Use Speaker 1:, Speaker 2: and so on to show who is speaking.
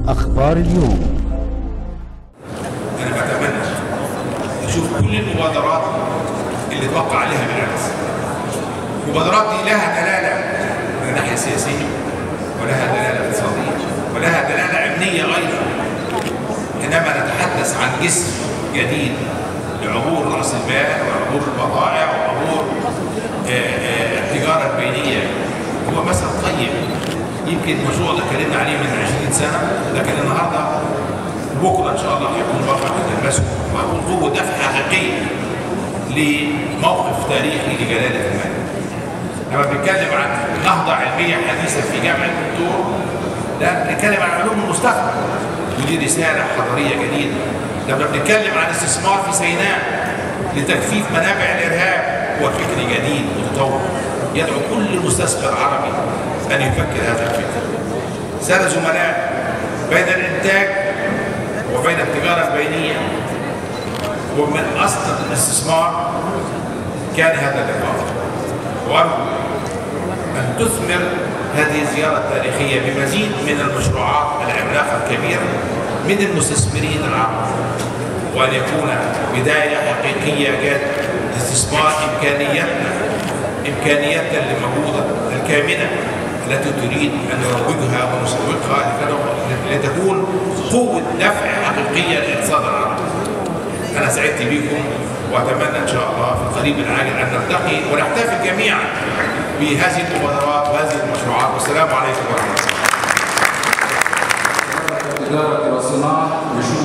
Speaker 1: أخبار اليوم
Speaker 2: انا بتمنى نشوف كل المبادرات اللي توقع عليها بالامس المبادرات دي لها دلاله من الناحيه السياسيه ولها دلاله اقتصاديه ولها دلاله امنيه ايضا انما نتحدث عن جسم جديد لعبور راس المال وعبور البضائع وعبور آه، آه، التجاره البينيه هو مثل طيب يمكن المشروع ده اتكلمنا عليه من 20 سنه لكن النهارده بكره ان شاء الله هيكون واقع تلبسه وهيكون قوه دفع حقيقيه لموقف تاريخي لجلاله الملك. لما بنتكلم عن نهضه علميه حديثه في جامعه الدكتور لا بنتكلم عن علوم المستقبل ودي رساله حضاريه جديده. لما بنتكلم عن استثمار في سيناء لتكثيف منابع الارهاب هو فكر جديد متطور يدعو كل مستثمر عربي ان يفكر هذا الفكر. سادة زملاء بين الانتاج وبين التجاره البينيه ومن اصل الاستثمار كان هذا اللقاء وارجو ان تثمر هذه الزياره التاريخيه بمزيد من المشروعات العملاقه الكبيره من المستثمرين العرب وان يكون بدايه حقيقيه جاد لاستثمار امكانياتنا امكانياتنا اللي موجوده الكامنه التي تريد ان نروجها ونسوقها لكي- لتكون قوه دفع حقيقيه للاقتصاد العربي. انا سعدت بكم واتمنى ان شاء الله في القريب العاجل ان نلتقي ونحتفل جميعا بهذه المبادرات وهذه المشروعات والسلام عليكم ورحمه الله.
Speaker 3: التجارة والصناعة بشؤون